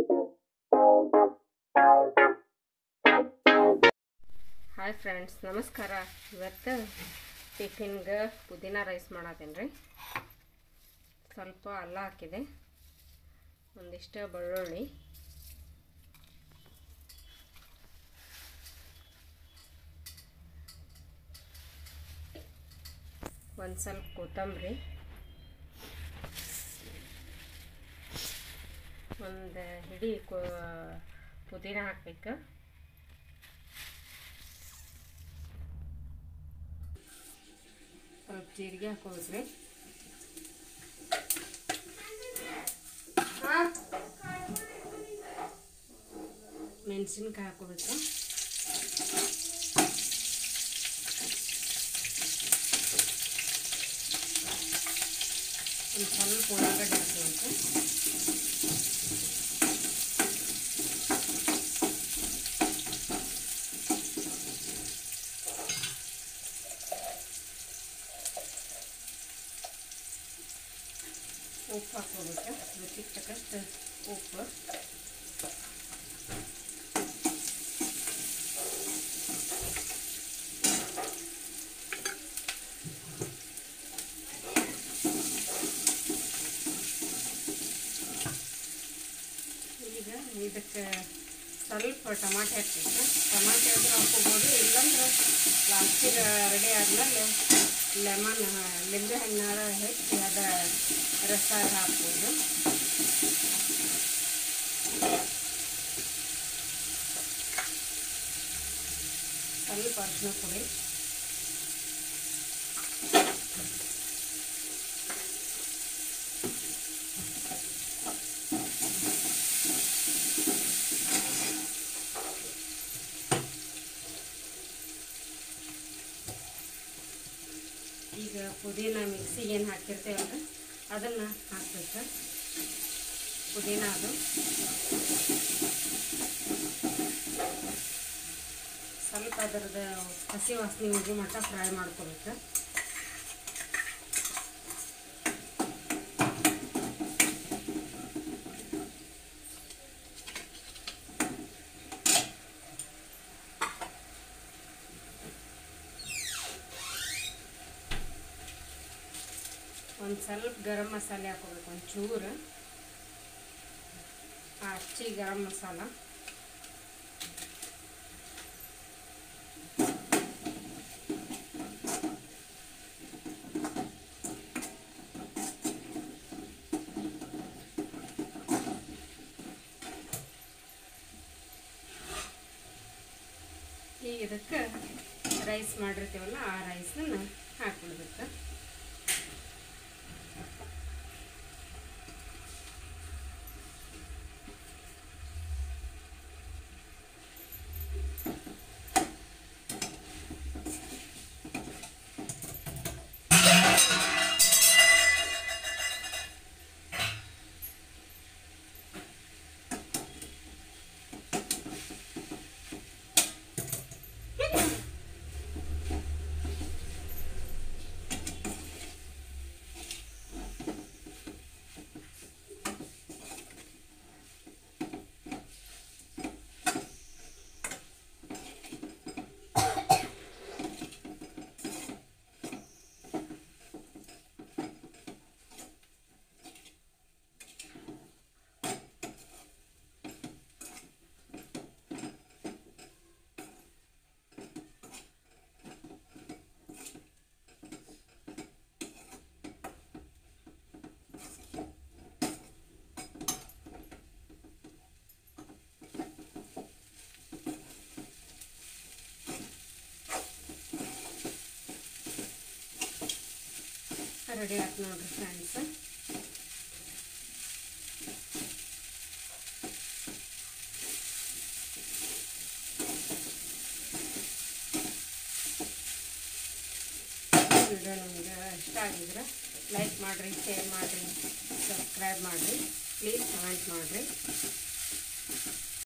hi friends ನಮಸ್ಕಾರ ಇವತ್ತು ಟಿಫಿನ್ಗೆ ಪುದೀನ ರೈಸ್ ಮಾಡತ್ತೇನೆ ರೀ ಸ್ವಲ್ಪ ಅಲ್ಲ ಹಾಕಿದೆ ಒಂದಿಷ್ಟು ಬೆಳ್ಳುಳ್ಳಿ ಒಂದು ಸ್ವಲ್ಪ ಕೊತ್ತಂಬರಿ ಒಂದು ಹಿಡಿ ಕೊ ಪುದೀನ ಹಾಕ್ಬೇಕು ಸ್ವಲ್ಪ ಜೀರಿಗೆ ಹಾಕೋಬೇಕ್ರಿ ಮೆಣಸಿನ್ಕಾಯಿ ಹಾಕೋಬೇಕು ಒಂದು ಸ್ವಲ್ಪ ಉಳ್ಳಾಗಡ್ಡೆ ಹಾಕೋಬೇಕು ಉಪ್ಪು ಹಾಕೋಬೇಕು ರುಚಿಗೆ ತಕ್ಕಷ್ಟು ಉಪ್ಪು ಈಗ ಇದಕ್ಕೆ ಸ್ವಲ್ಪ ಟಮಾಟೆ ಹಾಕ್ಬೇಕು ಟಮಾಟೆ ಆದ್ರೆ ಹಾಕೋಬೋದು ಇಲ್ಲಾಂದ್ರೆ ಲಾಸ್ಟಿಗೆ ರೆಡಿ ಆದಮೇಲೆ ಲೆಮನ್ ಲಿಂಬೆ ಹಣ್ಣಾರ ಹೆಚ್ಚಿ ಅದ ರಸ ಹಾಕ್ಬೋದು ಸ್ವಲ್ಪ ಅರಿಶಿನ ಪುಡಿ ಈಗ ಪುದೀನ ಮಿಕ್ಸಿಗೆ ಏನು ಹಾಕಿರ್ತೇವಲ್ಲ ಅದನ್ನು ಹಾಕ್ಬೇಕು ಪುದೀನ ಅದು ಸ್ವಲ್ಪ ಅದರದ ಹಸಿ ವಾಸನೆ ಹೋಗಿ ಮಟ್ಟ ಫ್ರೈ ಮಾಡ್ಕೋಬೇಕು ಒಂದು ಸ್ವಲ್ಪ ಗರಂ ಮಸಾಲೆ ಹಾಕೋಬೇಕು ಒಂದು ಚೂರು ಅಚ್ಚಿ ಗರಂ ಮಸಾಲ ಈಗ ಇದಕ್ಕೆ ರೈಸ್ ಮಾಡಿರ್ತೀವಲ್ಲ ಆ ರೈಸನ್ನ ಹಾಕ್ಬಿಡ್ಬೇಕು ರೆಡಿ ಆಯ್ತು ನೋಡ್ರಿ ಫ್ರೆಂಡ್ಸ್ ವಿಡಿಯೋ ನಮಗೆ ಇಷ್ಟ ಆಗಿದ್ರೆ ಲೈಕ್ ಮಾಡಿರಿ ಶೇರ್ ಮಾಡಿರಿ ಸಬ್ಸ್ಕ್ರೈಬ್ ಮಾಡಿರಿ ಪ್ಲೀಸ್ ಕಮೆಂಟ್ ಮಾಡಿರಿ